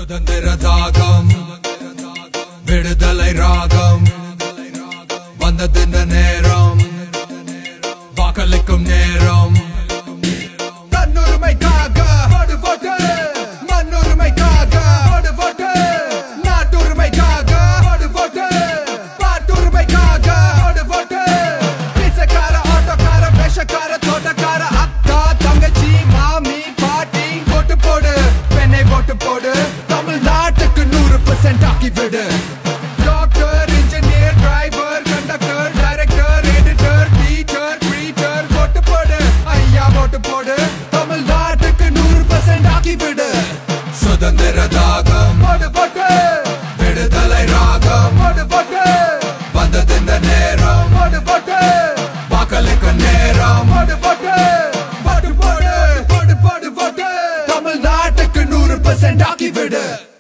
சுதந்திர தாகம் விடுதலை ராகம் வந்தது இந்த நேரம் வாக்களிக்கும் நேரம் தன்னுரிமைக்காக போடு போட்டு மண்ணுரிமைக்காக போடு போட்டு நாட்டுரிமைக்காக போடு போட்டு பாட்டுரிமைக்காக போடு போட்டு பிசைக்கார ஆட்டோக்கார பேஷக்கார தோட்டக்கார அக்கா தங்கச்சி மாமி பாட்டி போட்டு போடு பெண்ணை போட்டு போடு தமிழ்நாட்டுக்கு நூறு பெர்சென்ட் ஆக்கி விடு doctor engineer driver conductor director editor teacher preacher போட்டு போடு ஐயா போட்டு போடு தமிழ்நாட்டுக்கு நூறு பெர்சென்ட் ஆக்கி விடு சுதந்திர தாகம் போடு போட்டு விடுதலை ராகம் போடு போட்டு வந்தது இந்த நேரம் போடு போட்டு வாக்களிக்க நேரம் போடு போட்டு போட்டு போடு போடு போடு போட்டு தமிழ்நாட்டுக்கு நூறு பெர்சென்ட் ஆக்கி விடு